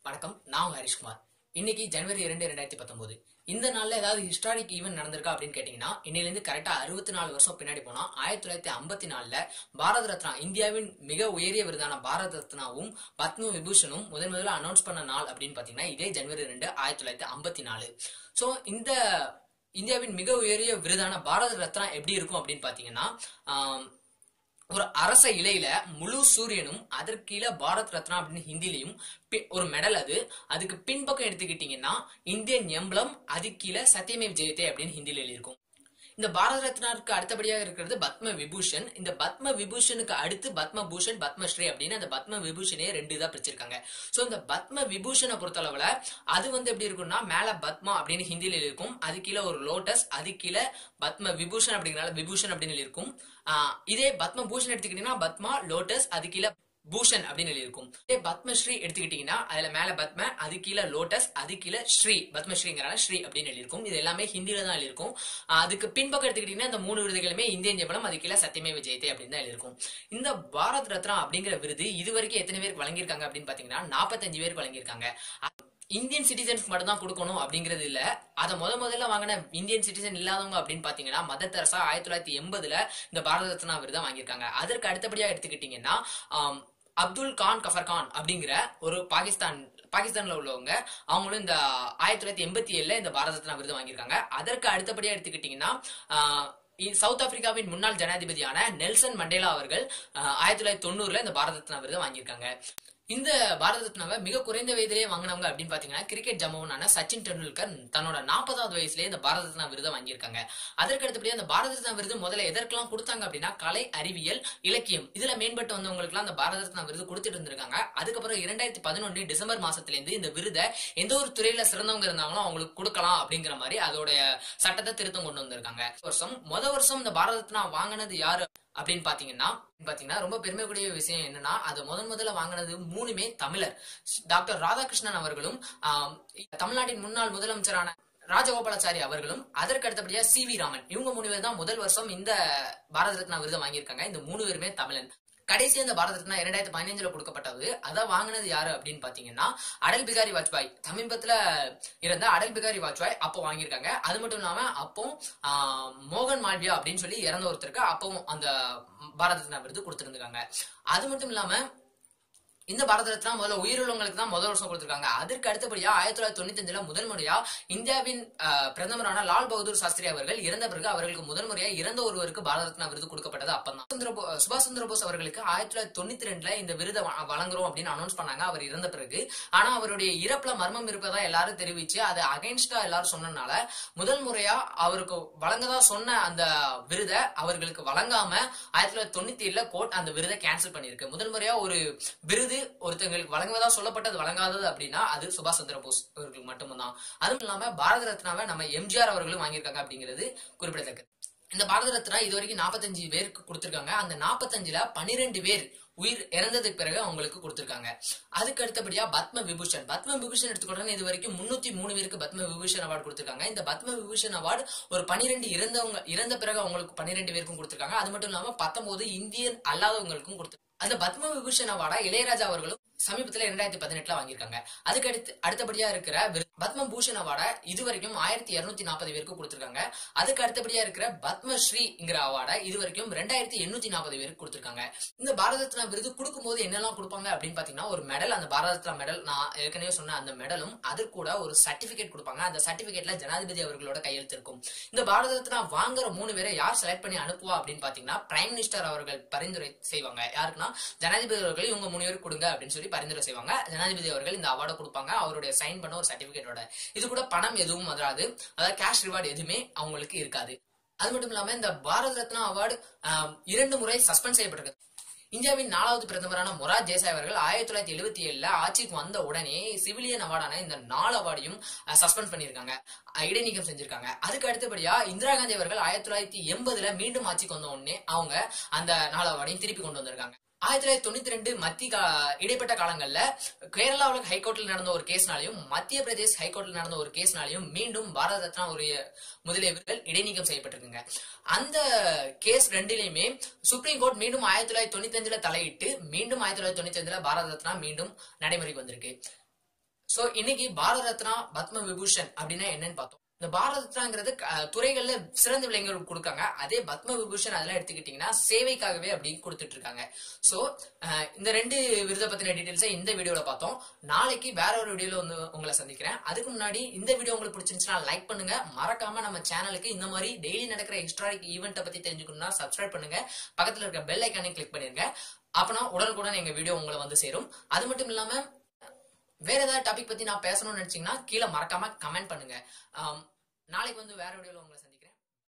வணக்கம் நான் உங்க ஹரிஷ்குமார் இன்னைக்கு ஜனவரி இரண்டு ரெண்டாயிரத்தி பத்தொன்பது இந்த நாள்ல ஏதாவது ஹிஸ்டாரிக் ஈவென்ட் நடந்திருக்கா அப்படின்னு கேட்டீங்கன்னா இன்னையிலிருந்து கரெக்டா அறுபத்தி நாலு வருஷம் பின்னாடி போனா ஆயிரத்தி தொள்ளாயிரத்தி ஐம்பத்தி நாலுல பாரத ரத்னா இந்தியாவின் மிக உயரிய விருதான பாரத ரத்னாவும் பத்ம விபூஷனும் முதன் முதல்ல அனௌன்ஸ் பண்ண நாள் அப்படின்னு பாத்தீங்கன்னா இதே ஜனவரி ரெண்டு ஆயிரத்தி தொள்ளாயிரத்தி ஐம்பத்தி நாலு ஸோ இந்த இந்தியாவின் மிக உயரிய விருதான பாரத ரத்னா எப்படி இருக்கும் அப்படின்னு பாத்தீங்கன்னா ஆம், ஒரு அரச இலையில முழு சூரியனும் அதற்கு கீழே பாரத் ரத்னா அப்படின்னு ஹிந்திலையும் பி- ஒரு மெடல் அது அதுக்கு பின்பக்கம் எடுத்துக்கிட்டீங்கன்னா இந்தியன் எம்பளம் அதுக்கு கீழே சத்யமேவ் ஜெயதே அப்படின்னு ஹிந்தில எழுதியிருக்கும் இந்த பாரத ரத்னாவுக்கு அடுத்தபடியாக இருக்கிறது பத்ம விபூஷன் இந்த பத்ம விபூஷனுக்கு அடுத்து பத்ம பூஷன் பத்மஸ்ரீ அப்படின்னு அந்த பத்ம விபூஷனே ரெண்டு இதா பிரிச்சிருக்காங்க சோ இந்த பத்ம விபூஷனை பொறுத்தளவுல அது வந்து எப்படி இருக்கும்னா மேல பத்மா அப்படின்னு ஹிந்தியில இருக்கும் அது கீழே ஒரு லோட்டஸ் அது கீழே பத்ம விபூஷன் அப்படிங்கறனால விபூஷன் அப்படின்னு இருக்கும் ஆஹ் இதே பத்ம பூஷன் எடுத்துக்கிட்டீங்கன்னா பத்மா லோட்டஸ் அது கீழே பூஷன் அப்படின்னு இருக்கும் இதே பத்மஸ்ரீ எடுத்துக்கிட்டீங்கன்னா அதுல மேல பத்ம அது கீழே லோட்டஸ் அது கீழே ஸ்ரீ பத்மஸ்ரீங்கிறனால ஸ்ரீ அப்படின்னு எழுதியிருக்கும் இது எல்லாமே ஹிந்தியில தான் எழுதியிருக்கும் ஆஹ் அதுக்கு பின்பக்கம் எடுத்துக்கிட்டீங்கன்னா இந்த மூணு விருதுகளுமே இந்தியன் ஜெபனம் அது கீழே சத்தியமே விஜயத்தை அப்படின்னு தான் எழுதியிருக்கும் இந்த பாரத் ரத்னா அப்படிங்கிற விருது இது வரைக்கும் எத்தனை பேருக்கு வழங்கியிருக்காங்க அப்படின்னு பாத்தீங்கன்னா நாற்பத்தஞ்சு பேருக்கு வழங்கியிருக்காங்க இந்தியன் சிட்டிசன்ஸ்க்கு மட்டும் தான் கொடுக்கணும் அப்படிங்கிறது இல்ல அதை முத முதல்ல வாங்கின இந்தியன் சிட்டிசன் இல்லாதவங்க அப்படின்னு பாத்தீங்கன்னா மதர் தெரசா ஆயிரத்தி தொள்ளாயிரத்தி எண்பதுல இந்த பாரத ரத்னா விருதை வாங்கியிருக்காங்க அதற்கு அடுத்தபடியா எடுத்துக்கிட்டீங்கன்னா ஆம், அப்துல் கான் கஃபர் கான் அப்படிங்கிற ஒரு பாகிஸ்தான் பாகிஸ்தான்ல உள்ளவங்க அவங்களும் இந்த ஆயிரத்தி தொள்ளாயிரத்தி எண்பத்தி ஏழுல இந்த பாரத ரத்னா விருது வாங்கியிருக்காங்க அதற்கு அடுத்தபடியா எடுத்துக்கிட்டீங்கன்னா ஆஹ், இ- சவுத் ஆப்பிரிக்காவின் முன்னாள் ஜனாதிபதியான நெல்சன் மண்டேலா அவர்கள் ஆஹ், ஆயிரத்தி தொள்ளாயிரத்தி தொண்ணூறுல இந்த பாரத ரத்னா விருதை வாங்கியிருக்காங்க இந்த பாரத ரத்னாவை மிக குறைந்த வயதிலேயே வாங்கினவங்க அப்படின்னு பாத்தீங்கன்னா கிரிக்கெட் ஜமவனான சச்சின் டெண்டுல்கர் தன்னோட நாற்பதாவது வயசுலயே இந்த பாரத ரத்னா விருதை வாங்கியிருக்காங்க அதற்கு அடுத்தபடியே அந்த பாரத ரத்னா விருது முதல்ல எதற்கெல்லாம் கொடுத்தாங்க அப்படின்னா கலை அறிவியல் இலக்கியம் இதுல மேம்பட்டு வந்தவங்களுக்கு எல்லாம் இந்த பாரத ரத்னா விருது கொடுத்துட்டு இருந்திருக்காங்க அதுக்கப்புறம் இரண்டாயிரத்தி பதினொன்று டிசம்பர் மாசத்துல இருந்து இந்த விருதை எந்த ஒரு துறையில சிறந்தவங்க இருந்தாங்களோ அவங்களுக்கு கொடுக்கலாம் அப்படிங்கிற மாதிரி அதோடைய சட்டத்தை திருத்தம் கொண்டு வந்திருக்காங்க வருஷம் முத வருஷம் இந்த பாரத ரத்னா வாங்கினது யாரு அப்படின்னு பாத்தீங்கன்னா பாத்தீங்கன்னா ரொம்ப பெருமைக்குரிய விஷயம் என்னன்னா அது முதன் முதல்ல வாங்கினது மூணுமே தமிழர் டாக்டர் ராதாகிருஷ்ணன் அவர்களும் ஆம், தமிழ்நாட்டின் முன்னாள் முதலமைச்சரான ராஜகோபாலாச்சாரி அவர்களும் அதற்கு அடுத்தபடியா சி வி ராமன் இவங்க மூணு பேர் தான் முதல் வருஷம் இந்த பாரத ரத்னா விருதை வாங்கியிருக்காங்க இந்த மூணு பேருமே தமிழன் கடைசி இந்த பாரத ரத்னா இரண்டாயிரத்தி பதினஞ்சுல கொடுக்கப்பட்டது அதை வாங்கினது யாரு அப்படின்னு பாத்தீங்கன்னா அடல் பிகாரி வாஜ்பாய் சமீபத்துல இருந்த அடல் பிகாரி வாஜ்பாய் அப்போ வாங்கியிருக்காங்க அது மட்டும் இல்லாம அப்போ ஆஹ், மோகன் மால்வியா அப்படின்னு சொல்லி இறந்த ஒருத்தருக்கு அப்பவும் அந்த பாரத ரத்னா விருது கொடுத்திருந்தாங்க அது மட்டும் இல்லாம இந்த பாரத ரத்னா முதல்ல உயிருள்ளவங்களுக்கு தான் முதல் வருஷம் கொடுத்திருக்காங்க அதற்கு அடுத்தபடியா ஆயிரத்தி தொள்ளாயிரத்தி தொண்ணூத்தி அஞ்சுல முதல் முறையா இந்தியாவின் ஆஹ், பிரதமரான லால் பகதூர் சாஸ்திரி அவர்கள் இறந்த பிறகு அவர்களுக்கு முதல் முறையா இறந்த ஒருவருக்கு பாரத ரத்னா விருது கொடுக்கப்பட்டது அப்பதான் சுந்தர போ- சுபாஷ் சந்திர போஸ் அவர்களுக்கு ஆயிரத்தி தொள்ளாயிரத்தி தொண்ணூத்தி ரெண்டுல இந்த விருதை வ- வழங்குறோம் அப்படின்னு அனௌன்ஸ் பண்ணாங்க அவர் இறந்த பிறகு ஆனா அவருடைய இறப்புல மர்மம் இருப்பதா எல்லாரும் தெரிவிச்சு அது அகைன்ஸ்டா எல்லாரும் சொன்னனால முதல் முறையா அவருக்கு வழங்கதா சொன்ன அந்த விருதை அவர்களுக்கு வழங்காம ஆயிரத்தி தொள்ளாயிரத்தி தொண்ணூத்தி ஏழுல கோர்ட் அந்த விருதை கேன்சல் பண்ணிருக்கு முதல் முறையா ஒரு விருது ஒருத்தங்களுக்கு வழங்குவதா சொல்லப்பட்டது வழங்காதது அப்படின்னா அது சுபாஷ் சந்திர போஸ் அவர்களுக்கு மட்டும்தான் அதுவும் இல்லாம பாரத ரத்னாவை நம்ம எம்ஜிஆர் அவர்களும் வாங்கியிருக்காங்க அப்படிங்கிறது குறிப்பிடத்தக்கது இந்த பாரத ரத்னா இது வரைக்கும் நாற்பத்தஞ்சு பேருக்கு கொடுத்திருக்காங்க அந்த நாற்பத்தஞ்சுல பன்னிரெண்டு பேர் உயிர் இறந்ததுக்கு பிறகு அவங்களுக்கு கொடுத்திருக்காங்க அதுக்கு அடுத்தபடியா பத்ம விபூஷன் பத்ம விபூஷன் எடுத்துக்கிட்டோம்னா இது வரைக்கும் முன்னூத்தி மூணு பேருக்கு பத்ம விபூஷன் அவார்டு கொடுத்திருக்காங்க இந்த பத்ம விபூஷன் அவார்டு ஒரு பன்னிரெண்டு இறந்தவங்க இறந்த பிறகு அவங்களுக்கு பன்னிரெண்டு பேருக்கும் கொடுத்திருக்காங்க அது மட்டும் இல்லாம பத்தொன்பது இந்தியன் அல்லாதவங்களுக்கும் கொடுத்து அந்த பத்ம விபூஷன் அவார்டா இளையராஜா அவர்களும் சமீபத்துல இரண்டாயிரத்தி பதினெட்டுல வாங்கியிருக்காங்க அதுக்கு அடுத்து அடுத்தபடியா இருக்கிற விரு- பத்ம பூஷன் அவார்டை இது வரைக்கும் ஆயிரத்தி இருநூத்தி நாற்பது பேருக்கு கொடுத்திருக்காங்க அதுக்கு அடுத்தபடியா இருக்கிற பத்மஸ்ரீங்கிற அவார்டை இது வரைக்கும் ரெண்டாயிரத்தி எண்ணூத்தி நாற்பது பேருக்கு கொடுத்திருக்காங்க இந்த பாரத ரத்னா விருது கொடுக்கும்போது என்னெல்லாம் கொடுப்பாங்க அப்படின்னு பாத்தீங்கன்னா ஒரு மெடல் அந்த பாரத ரத்னா மெடல் நான் ஏற்கனவே சொன்ன அந்த மெடலும் அது கூட ஒரு சர்டிபிகேட் கொடுப்பாங்க அந்த சர்டிபிகேட்ல ஜனாதிபதி அவர்களோட கையெழுத்து இருக்கும் இந்த பாரத ரத்னா வாங்குற மூணு பேரை யார் செலக்ட் பண்ணி அனுப்புவா அப்படின்னு பாத்தீங்கன்னா பிரைம் மினிஸ்டர் அவர்கள் பரிந்துரை செய்வாங்க யாருக்குன்னா ஜனாதிபதி அவர்கள் இவங்க மூணு பேருக்கு கொடுங்க அப்படின்னு சொல்லி பரிந்துரை செய்வாங்க ஜனாதிபதி அவர்கள் இந்த அவார்டை கொடுப்பாங்க அவருடைய சைன் பண்ண ஒரு சர்டிபிகேட்டோட இது கூட பணம் எதுவும் வராது அதாவது கேஷ் ரிவார்டு எதுவுமே அவங்களுக்கு இருக்காது அது மட்டும் இல்லாம இந்த பாரத ரத்னா அவார்டு இரண்டு முறை சஸ்பெண்ட் செய்யப்பட்டிருக்கு இந்தியாவின் நாலாவது பிரதமரான மொரார் தேசாய் அவர்கள் ஆயிரத்தி தொள்ளாயிரத்தி எழுபத்தி ஏழுல ஆட்சிக்கு வந்த உடனே சிவிலியன் அவார்டான இந்த நாலு அவார்டையும் சஸ்பெண்ட் பண்ணியிருக்காங்க அஹ், இடைநீக்கம் செஞ்சிருக்காங்க அதுக்கு அடுத்தபடியா இந்திரா காந்தி அவர்கள் ஆயிரத்தி தொள்ளாயிரத்தி எண்பதுல மீண்டும் ஆட்சிக்கு வந்த உடனே அவங்க அந்த நாலு அவார்டையும் திருப்பி கொண்டு வந்திருக்காங்க ஆயிரத்தி தொள்ளாயிரத்தி தொண்ணூத்தி ரெண்டு மத்திய கா- இடைப்பட்ட காலங்கள்ல கேரளாவில் ஹைகோர்ட்ல நடந்த ஒரு கேஸ்னாலையும் மத்திய பிரதேஷ் ஹைகோர்ட்ல நடந்த ஒரு கேஸ்னாலையும் மீண்டும் பாரத ரத்னா உரிய முதலியவர்கள் இடைநீக்கம் செய்யப்பட்டிருக்குங்க அந்த கேஸ் ரெண்டிலையுமே சுப்ரீம் கோர்ட் மீண்டும் ஆயிரத்தி தொள்ளாயிரத்தி தொண்ணூத்தி அஞ்சுல தலையிட்டு மீண்டும் ஆயிரத்தி தொள்ளாயிரத்தி தொண்ணூத்தி அஞ்சுல பாரத ரத்னா மீண்டும் நடைமுறைக்கு வந்திருக்கு சோ இன்னைக்கு பாரத ரத்னா பத்ம விபூஷன் அப்படின்னா என்னன்னு பார்த்தோம் இந்த பாரத ரத்னாங்கிறது அஹ், துறைகள்ல சிறந்த விலைகள் கொடுக்காங்க அதே பத்ம விபூஷன் அதெல்லாம் எடுத்துக்கிட்டீங்கன்னா சேவைக்காகவே அப்படி கொடுத்துட்டு இருக்காங்க சோ இந்த ரெண்டு விருதை பத்தின டீடைல்ஸை இந்த வீடியோல பார்த்தோம் நாளைக்கு வேற ஒரு வீடியோல வந்து உங்களை சந்திக்கிறேன் அதுக்கு முன்னாடி இந்த வீடியோ உங்களுக்கு பிடிச்சிருந்துச்சுன்னா லைக் பண்ணுங்க மறக்காம நம்ம சேனலுக்கு இந்த மாதிரி டெய்லி நடக்கிற ஹிஸ்டாரிக் ஈவெண்ட்டை பத்தி தெரிஞ்சுக்கணும்னா சப்ஸ்கிரைப் பண்ணுங்க பக்கத்துல இருக்க பெல் ஐக்கானே கிளிக் பண்ணிருங்க அப்பனா உடனுக்குடன் எங்க வீடியோ உங்களை வந்து சேரும் அது மட்டும் இல்லாம வேற ஏதாவது டாபிக் பத்தி நான் பேசணும்னு நினைச்சீங்கன்னா கீழே மறக்காம கமெண்ட் பண்ணுங்க ஆம், நாளைக்கு வந்து வேற வீடியோல உங்களை சந்திக்கிறேன்